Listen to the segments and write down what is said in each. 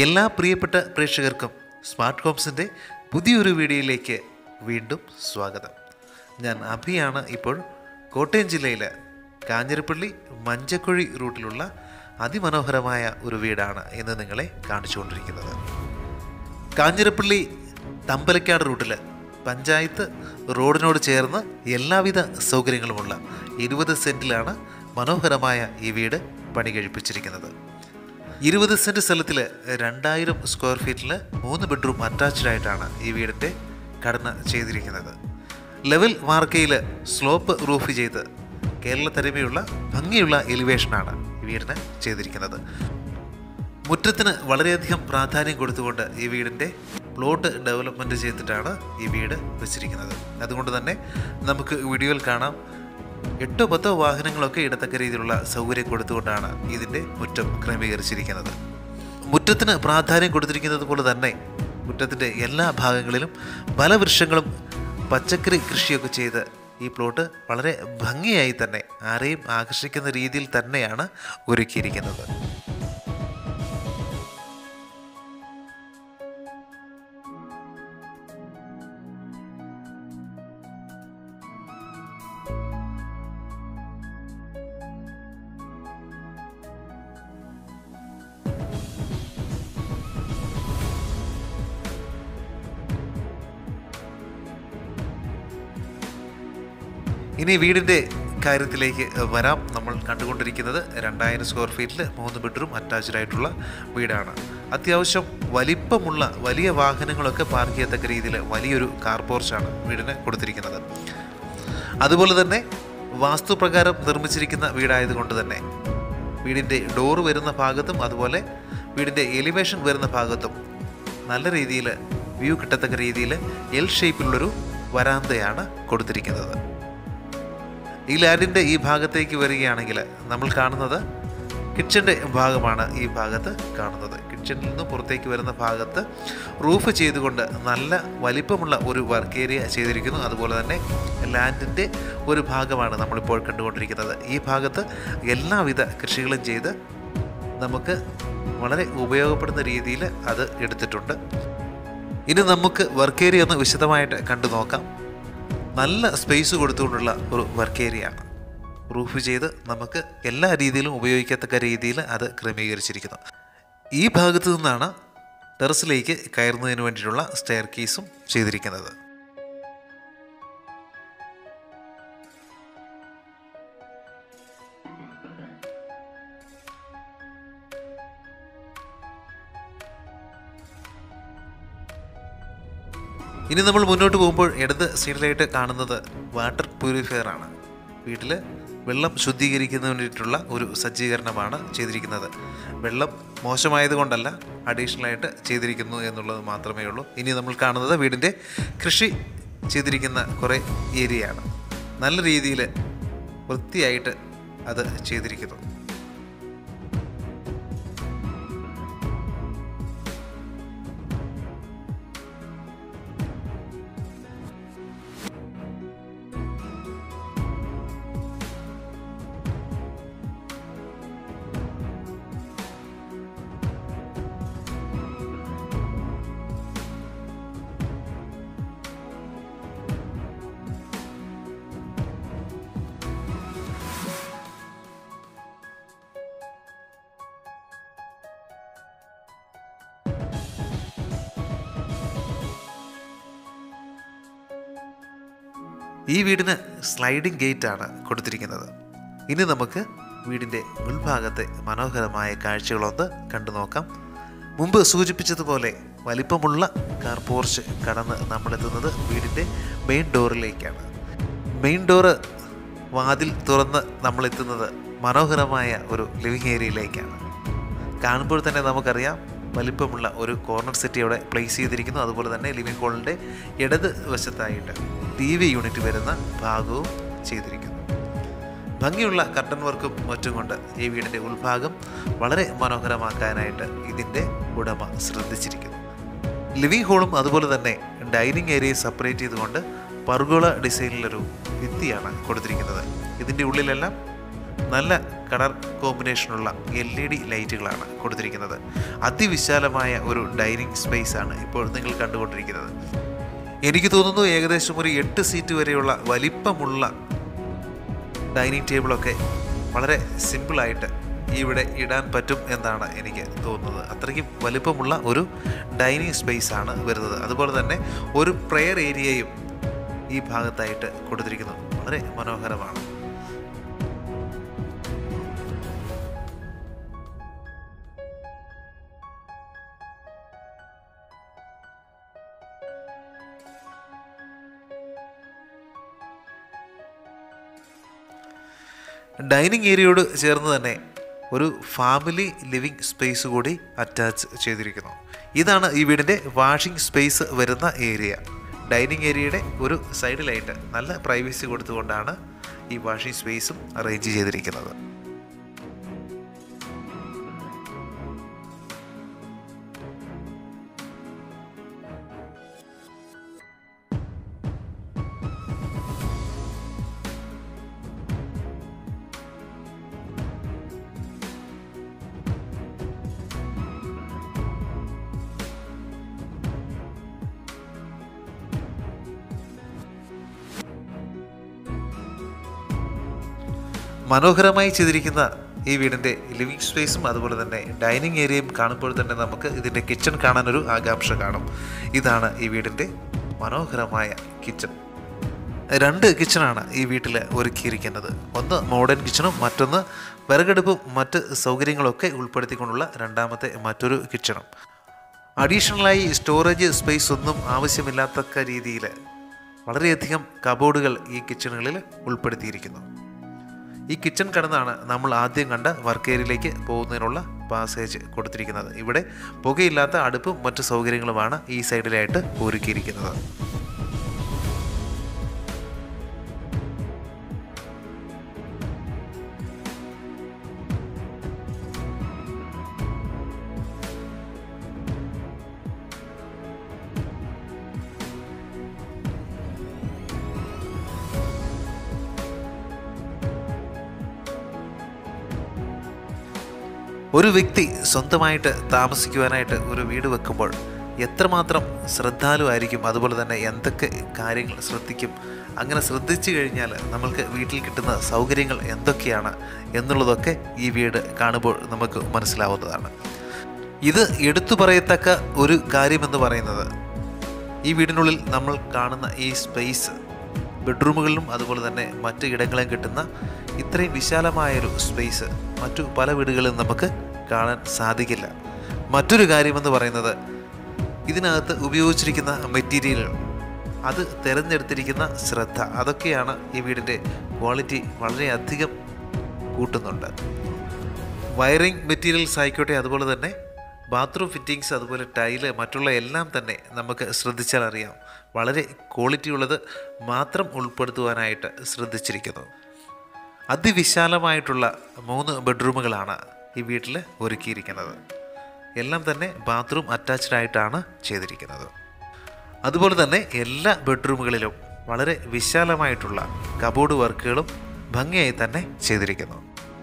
എല്ലാ പ്രിയപ്പെട്ട പ്രേക്ഷകർക്കും സ്മാർട്ട് ഹോംസിൻ്റെ പുതിയൊരു വീഡിയോയിലേക്ക് വീണ്ടും സ്വാഗതം ഞാൻ അഭിയാണ് ഇപ്പോൾ കോട്ടയം ജില്ലയിലെ കാഞ്ഞിരപ്പള്ളി മഞ്ചക്കുഴി റൂട്ടിലുള്ള അതിമനോഹരമായ ഒരു വീടാണ് ഇന്ന് നിങ്ങളെ കാണിച്ചുകൊണ്ടിരിക്കുന്നത് കാഞ്ഞിരപ്പള്ളി തമ്പലക്കാട് റൂട്ടിൽ പഞ്ചായത്ത് റോഡിനോട് ചേർന്ന് എല്ലാവിധ സൗകര്യങ്ങളുമുള്ള ഇരുപത് സെൻറ്റിലാണ് മനോഹരമായ ഈ വീട് പണി കഴിപ്പിച്ചിരിക്കുന്നത് ഇരുപത് സെൻറ്റ് സ്ഥലത്തിൽ രണ്ടായിരം സ്ക്വയർ ഫീറ്റിൽ മൂന്ന് ബെഡ്റൂം അറ്റാച്ച്ഡ് ആയിട്ടാണ് ഈ വീടിൻ്റെ ഘടന ചെയ്തിരിക്കുന്നത് ലെവൽ വാർക്കയിൽ സ്ലോപ്പ് റൂഫ് ചെയ്ത് കേരള തനിമയുള്ള ഭംഗിയുള്ള എലിവേഷനാണ് ഈ വീടിന് ചെയ്തിരിക്കുന്നത് മുറ്റത്തിന് വളരെയധികം പ്രാധാന്യം കൊടുത്തുകൊണ്ട് ഈ വീടിൻ്റെ പ്ലോട്ട് ഡെവലപ്മെൻറ്റ് ചെയ്തിട്ടാണ് ഈ വീട് വെച്ചിരിക്കുന്നത് അതുകൊണ്ട് തന്നെ നമുക്ക് വീഡിയോയിൽ കാണാം എട്ടോ പത്തോ വാഹനങ്ങളൊക്കെ ഇടത്തക്ക രീതിയിലുള്ള സൗകര്യം കൊടുത്തുകൊണ്ടാണ് ഇതിൻ്റെ മുറ്റം ക്രമീകരിച്ചിരിക്കുന്നത് മുറ്റത്തിന് പ്രാധാന്യം കൊടുത്തിരിക്കുന്നത് പോലെ തന്നെ മുറ്റത്തിൻ്റെ എല്ലാ ഭാഗങ്ങളിലും പല വൃക്ഷങ്ങളും പച്ചക്കറി കൃഷിയൊക്കെ ചെയ്ത് ഈ പ്ലോട്ട് വളരെ ഭംഗിയായി തന്നെ ആരെയും ആകർഷിക്കുന്ന രീതിയിൽ തന്നെയാണ് ഒരുക്കിയിരിക്കുന്നത് ഇനി വീടിൻ്റെ കാര്യത്തിലേക്ക് വരാം നമ്മൾ കണ്ടുകൊണ്ടിരിക്കുന്നത് രണ്ടായിരം സ്ക്വയർ ഫീറ്റിൽ മൂന്ന് ബെഡ്റൂം അറ്റാച്ച്ഡ് ആയിട്ടുള്ള വീടാണ് അത്യാവശ്യം വലിപ്പമുള്ള വലിയ വാഹനങ്ങളൊക്കെ പാർക്ക് ചെയ്യത്തക്ക രീതിയിൽ വലിയൊരു കാർ പോർച്ചാണ് വീടിന് കൊടുത്തിരിക്കുന്നത് അതുപോലെ തന്നെ വാസ്തുപ്രകാരം നിർമ്മിച്ചിരിക്കുന്ന വീടായതുകൊണ്ട് തന്നെ വീടിൻ്റെ ഡോറ് വരുന്ന ഭാഗത്തും അതുപോലെ വീടിൻ്റെ എലിവേഷൻ വരുന്ന ഭാഗത്തും നല്ല രീതിയിൽ വ്യൂ കിട്ടത്തക്ക രീതിയിൽ എൽ ഷേപ്പിലുള്ളൊരു വരാന്തയാണ് കൊടുത്തിരിക്കുന്നത് ഈ ലാൻഡിൻ്റെ ഈ ഭാഗത്തേക്ക് വരികയാണെങ്കിൽ നമ്മൾ കാണുന്നത് കിച്ചൻ്റെ ഭാഗമാണ് ഈ ഭാഗത്ത് കാണുന്നത് കിച്ചണിൽ നിന്ന് പുറത്തേക്ക് വരുന്ന ഭാഗത്ത് റൂഫ് ചെയ്തുകൊണ്ട് നല്ല വലിപ്പമുള്ള ഒരു വർക്ക് ഏരിയ ചെയ്തിരിക്കുന്നു അതുപോലെ തന്നെ ലാൻഡിൻ്റെ ഒരു ഭാഗമാണ് നമ്മളിപ്പോൾ കണ്ടുകൊണ്ടിരിക്കുന്നത് ഈ ഭാഗത്ത് എല്ലാവിധ കൃഷികളും ചെയ്ത് നമുക്ക് വളരെ ഉപയോഗപ്പെടുന്ന രീതിയിൽ അത് എടുത്തിട്ടുണ്ട് ഇനി നമുക്ക് വർക്ക് ഏരിയ ഒന്ന് വിശദമായിട്ട് കണ്ടു നോക്കാം നല്ല സ്പേസ് കൊടുത്തുകൊണ്ടുള്ള ഒരു വർക്ക് ഏരിയ ആണ് റൂഫ് ചെയ്ത് നമുക്ക് എല്ലാ രീതിയിലും ഉപയോഗിക്കത്തക്ക രീതിയിൽ അത് ക്രമീകരിച്ചിരിക്കുന്നു ഈ ഭാഗത്തു നിന്നാണ് ടെറസിലേക്ക് കയറുന്നതിന് വേണ്ടിയിട്ടുള്ള സ്റ്റെയർ കേസും ചെയ്തിരിക്കുന്നത് ഇനി നമ്മൾ മുന്നോട്ട് പോകുമ്പോൾ ഇടത് സൈഡിലായിട്ട് കാണുന്നത് വാട്ടർ പ്യൂരിഫയർ ആണ് വീട്ടിൽ വെള്ളം ശുദ്ധീകരിക്കുന്നതിന് വേണ്ടിയിട്ടുള്ള ഒരു സജ്ജീകരണമാണ് ചെയ്തിരിക്കുന്നത് വെള്ളം മോശമായതുകൊണ്ടല്ല അഡീഷണൽ ആയിട്ട് ചെയ്തിരിക്കുന്നു എന്നുള്ളത് മാത്രമേ ഉള്ളൂ ഇനി നമ്മൾ കാണുന്നത് വീടിൻ്റെ കൃഷി ചെയ്തിരിക്കുന്ന കുറേ ഏരിയയാണ് നല്ല രീതിയിൽ വൃത്തിയായിട്ട് അത് ചെയ്തിരിക്കുന്നു ഈ വീടിന് സ്ലൈഡിംഗ് ഗേറ്റ് ആണ് കൊടുത്തിരിക്കുന്നത് ഇനി നമുക്ക് വീടിൻ്റെ ഉൾഭാഗത്തെ മനോഹരമായ കാഴ്ചകളൊന്ന് കണ്ടു നോക്കാം മുമ്പ് സൂചിപ്പിച്ചതുപോലെ വലിപ്പമുള്ള കാർ പോർച്ച് കടന്ന് നമ്മളെത്തുന്നത് വീടിൻ്റെ മെയിൻ ഡോറിലേക്കാണ് മെയിൻ ഡോറ് വാതിൽ തുറന്ന് നമ്മളെത്തുന്നത് മനോഹരമായ ഒരു ലിവിങ് ഏരിയയിലേക്കാണ് കാണുമ്പോൾ തന്നെ നമുക്കറിയാം വലിപ്പമുള്ള ഒരു കോർണർ സെറ്റ് അവിടെ പ്ലേസ് ചെയ്തിരിക്കുന്നു അതുപോലെ തന്നെ ലിവിംഗ് ഹോളിൻ്റെ ഇടത് വശത്തായിട്ട് ടി വി യൂണിറ്റ് വരുന്ന ഭാഗവും ചെയ്തിരിക്കുന്നു ഭംഗിയുള്ള കർട്ടൻ വർക്കും മറ്റും കൊണ്ട് ഈ വീടിൻ്റെ ഉൾഭാഗം വളരെ മനോഹരമാക്കാനായിട്ട് ഇതിൻ്റെ ഉടമ ശ്രദ്ധിച്ചിരിക്കുന്നു ലിവിംഗ് ഹോളും അതുപോലെ തന്നെ ഡൈനിങ് ഏരിയയും സെപ്പറേറ്റ് ചെയ്തുകൊണ്ട് പർഗോള ഡിസൈനിലൊരു ഭിത്തിയാണ് കൊടുത്തിരിക്കുന്നത് ഇതിൻ്റെ ഉള്ളിലെല്ലാം നല്ല കളർ കോമ്പിനേഷനുള്ള എൽ ഇ ഡി ലൈറ്റുകളാണ് കൊടുത്തിരിക്കുന്നത് അതിവിശാലമായ ഒരു ഡൈനിങ് സ്പേസ് ആണ് ഇപ്പോൾ നിങ്ങൾ കണ്ടുകൊണ്ടിരിക്കുന്നത് എനിക്ക് തോന്നുന്നു ഏകദേശം ഒരു എട്ട് സീറ്റ് വരെയുള്ള വലിപ്പമുള്ള ഡൈനിങ് ടേബിളൊക്കെ വളരെ സിമ്പിളായിട്ട് ഇവിടെ ഇടാൻ പറ്റും എന്നാണ് എനിക്ക് തോന്നുന്നത് അത്രയ്ക്കും വലിപ്പമുള്ള ഒരു ഡൈനിങ് സ്പേസ് ആണ് വരുന്നത് അതുപോലെ തന്നെ ഒരു പ്രെയർ ഏരിയയും ഈ ഭാഗത്തായിട്ട് കൊടുത്തിരിക്കുന്നു വളരെ മനോഹരമാണ് ഡൈനിങ് ഏരിയയോട് ചേർന്ന് തന്നെ ഒരു ഫാമിലി ലിവിങ് സ്പേസ് കൂടി അറ്റാച്ച് ചെയ്തിരിക്കുന്നു ഇതാണ് ഈ വീടിൻ്റെ വാഷിംഗ് സ്പേസ് വരുന്ന ഏരിയ ഡൈനിങ് ഏരിയയുടെ ഒരു സൈഡിലായിട്ട് നല്ല പ്രൈവസി കൊടുത്തുകൊണ്ടാണ് ഈ വാഷിംഗ് സ്പേസും അറേഞ്ച് ചെയ്തിരിക്കുന്നത് മനോഹരമായി ചെയ്തിരിക്കുന്ന ഈ വീടിൻ്റെ ലിവിങ് സ്പേസും അതുപോലെ തന്നെ ഡൈനിങ് ഏരിയയും കാണുമ്പോൾ തന്നെ നമുക്ക് ഇതിൻ്റെ കിച്ചൺ കാണാനൊരു ആകാംക്ഷ കാണും ഇതാണ് ഈ വീടിൻ്റെ മനോഹരമായ കിച്ചൺ രണ്ട് കിച്ചണാണ് ഈ വീട്ടിൽ ഒരുക്കിയിരിക്കുന്നത് ഒന്ന് മോഡേൺ കിച്ചണും മറ്റൊന്ന് വിറകടുപ്പും മറ്റ് സൗകര്യങ്ങളൊക്കെ ഉൾപ്പെടുത്തിക്കൊണ്ടുള്ള രണ്ടാമത്തെ മറ്റൊരു കിച്ചണും അഡീഷണലായി സ്റ്റോറേജ് സ്പേസ് ഒന്നും ആവശ്യമില്ലാത്തക്ക രീതിയിൽ വളരെയധികം കബോർഡുകൾ ഈ കിച്ചണുകളിൽ ഉൾപ്പെടുത്തിയിരിക്കുന്നു ഈ കിച്ചൺ കടന്നാണ് നമ്മൾ ആദ്യം കണ്ട വർക്ക് ഏരിയയിലേക്ക് പോകുന്നതിനുള്ള പാസേജ് കൊടുത്തിരിക്കുന്നത് ഇവിടെ പുകയില്ലാത്ത അടുപ്പും മറ്റു സൗകര്യങ്ങളുമാണ് ഈ സൈഡിലായിട്ട് ഒരുക്കിയിരിക്കുന്നത് ഒരു വ്യക്തി സ്വന്തമായിട്ട് താമസിക്കുവാനായിട്ട് ഒരു വീട് വെക്കുമ്പോൾ എത്രമാത്രം ശ്രദ്ധാലുവായിരിക്കും അതുപോലെ തന്നെ എന്തൊക്കെ കാര്യങ്ങൾ ശ്രദ്ധിക്കും അങ്ങനെ ശ്രദ്ധിച്ചു കഴിഞ്ഞാൽ നമ്മൾക്ക് വീട്ടിൽ കിട്ടുന്ന സൗകര്യങ്ങൾ എന്തൊക്കെയാണ് എന്നുള്ളതൊക്കെ ഈ വീട് കാണുമ്പോൾ നമുക്ക് മനസ്സിലാവുന്നതാണ് ഇത് എടുത്തു പറയത്തക്ക ഒരു കാര്യമെന്ന് പറയുന്നത് ഈ വീടിനുള്ളിൽ നമ്മൾ കാണുന്ന ഈ സ്പേസ് ബെഡ്റൂമുകളിലും അതുപോലെ തന്നെ മറ്റു ഇടങ്ങളിലും കിട്ടുന്ന ഇത്രയും വിശാലമായൊരു സ്പേസ് മറ്റു പല വീടുകളിലും നമുക്ക് കാണാൻ സാധിക്കില്ല മറ്റൊരു കാര്യമെന്ന് പറയുന്നത് ഇതിനകത്ത് ഉപയോഗിച്ചിരിക്കുന്ന മെറ്റീരിയലുകൾ അത് തിരഞ്ഞെടുത്തിരിക്കുന്ന ശ്രദ്ധ അതൊക്കെയാണ് ഈ വീടിൻ്റെ ക്വാളിറ്റി വളരെയധികം കൂട്ടുന്നുണ്ട് വയറിംഗ് മെറ്റീരിയൽസ് ആയിക്കോട്ടെ അതുപോലെ തന്നെ ബാത്റൂം ഫിറ്റിങ്സ് അതുപോലെ ടൈല് മറ്റുള്ള എല്ലാം തന്നെ നമുക്ക് ശ്രദ്ധിച്ചാൽ അറിയാം വളരെ ക്വാളിറ്റി ഉള്ളത് മാത്രം ഉൾപ്പെടുത്തുവാനായിട്ട് ശ്രദ്ധിച്ചിരിക്കുന്നു അതിവിശാലമായിട്ടുള്ള മൂന്ന് ബെഡ്റൂമുകളാണ് ഈ വീട്ടിൽ ഒരുക്കിയിരിക്കുന്നത് എല്ലാം തന്നെ ബാത്റൂം അറ്റാച്ച്ഡ് ആയിട്ടാണ് ചെയ്തിരിക്കുന്നത് അതുപോലെ തന്നെ എല്ലാ ബെഡ്റൂമുകളിലും വളരെ വിശാലമായിട്ടുള്ള കബോർഡ് വർക്കുകളും ഭംഗിയായി തന്നെ ചെയ്തിരിക്കുന്നു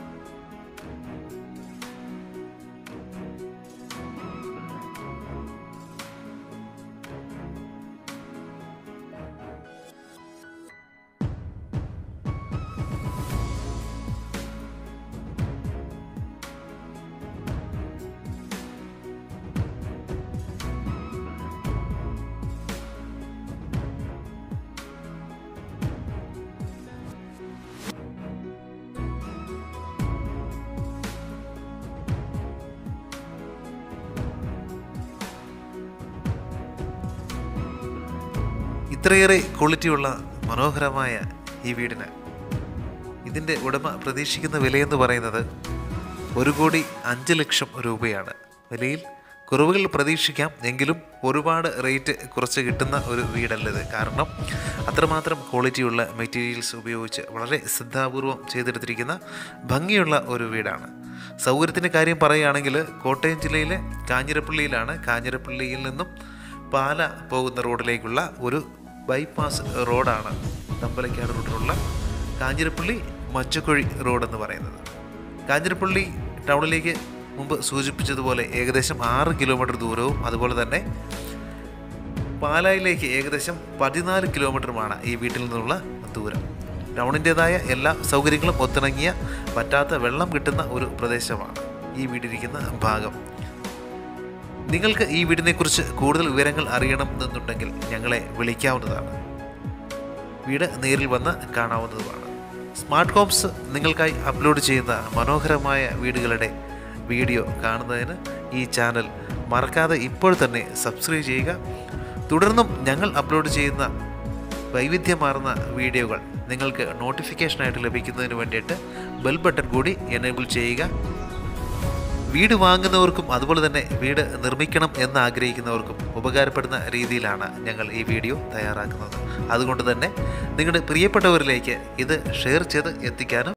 ഇത്രയേറെ ക്വാളിറ്റിയുള്ള മനോഹരമായ ഈ വീടിന് ഇതിൻ്റെ ഉടമ പ്രതീക്ഷിക്കുന്ന വിലയെന്ന് പറയുന്നത് ഒരു കോടി അഞ്ച് ലക്ഷം രൂപയാണ് വിലയിൽ കുറവുകൾ പ്രതീക്ഷിക്കാം എങ്കിലും ഒരുപാട് റേറ്റ് കുറച്ച് കിട്ടുന്ന ഒരു വീടല്ലത് കാരണം അത്രമാത്രം ക്വാളിറ്റിയുള്ള മെറ്റീരിയൽസ് ഉപയോഗിച്ച് വളരെ ശ്രദ്ധാപൂർവം ചെയ്തെടുത്തിരിക്കുന്ന ഭംഗിയുള്ള ഒരു വീടാണ് സൗകര്യത്തിൻ്റെ കാര്യം പറയുകയാണെങ്കിൽ കോട്ടയം ജില്ലയിലെ കാഞ്ഞിരപ്പള്ളിയിലാണ് കാഞ്ഞിരപ്പള്ളിയിൽ നിന്നും പാല പോകുന്ന റോഡിലേക്കുള്ള ഒരു ബൈപ്പാസ് റോഡാണ് തമ്പലക്കാട് റൂട്ടിലുള്ള കാഞ്ഞിരപ്പള്ളി മഞ്ചക്കുഴി റോഡ് എന്ന് പറയുന്നത് കാഞ്ഞിരപ്പള്ളി ടൗണിലേക്ക് മുമ്പ് സൂചിപ്പിച്ചതുപോലെ ഏകദേശം ആറ് കിലോമീറ്റർ ദൂരവും അതുപോലെ തന്നെ പാലായിലേക്ക് ഏകദേശം പതിനാല് കിലോമീറ്ററുമാണ് ഈ വീട്ടിൽ നിന്നുള്ള ദൂരം ടൗണിൻ്റേതായ എല്ലാ സൗകര്യങ്ങളും ഒത്തിണങ്ങിയ പറ്റാത്ത വെള്ളം കിട്ടുന്ന ഒരു പ്രദേശമാണ് ഈ വീടിരിക്കുന്ന ഭാഗം നിങ്ങൾക്ക് ഈ വീടിനെക്കുറിച്ച് കൂടുതൽ വിവരങ്ങൾ അറിയണം എന്നുണ്ടെങ്കിൽ ഞങ്ങളെ വിളിക്കാവുന്നതാണ് വീട് നേരിൽ വന്ന് കാണാവുന്നതുമാണ് സ്മാർട്ട് ഹോംസ് നിങ്ങൾക്കായി അപ്ലോഡ് ചെയ്യുന്ന മനോഹരമായ വീടുകളുടെ വീഡിയോ കാണുന്നതിന് ഈ ചാനൽ മറക്കാതെ ഇപ്പോൾ തന്നെ സബ്സ്ക്രൈബ് ചെയ്യുക തുടർന്നും ഞങ്ങൾ അപ്ലോഡ് ചെയ്യുന്ന വൈവിധ്യമാർന്ന വീഡിയോകൾ നിങ്ങൾക്ക് നോട്ടിഫിക്കേഷനായിട്ട് ലഭിക്കുന്നതിന് വേണ്ടിയിട്ട് ബെൽ ബട്ടൺ കൂടി എനേബിൾ ചെയ്യുക വീട് വാങ്ങുന്നവർക്കും അതുപോലെ തന്നെ വീട് നിർമ്മിക്കണം എന്ന് ആഗ്രഹിക്കുന്നവർക്കും ഉപകാരപ്പെടുന്ന രീതിയിലാണ് ഞങ്ങൾ ഈ വീഡിയോ തയ്യാറാക്കുന്നത് അതുകൊണ്ട് തന്നെ നിങ്ങളുടെ പ്രിയപ്പെട്ടവരിലേക്ക് ഇത് ഷെയർ ചെയ്ത് എത്തിക്കാനും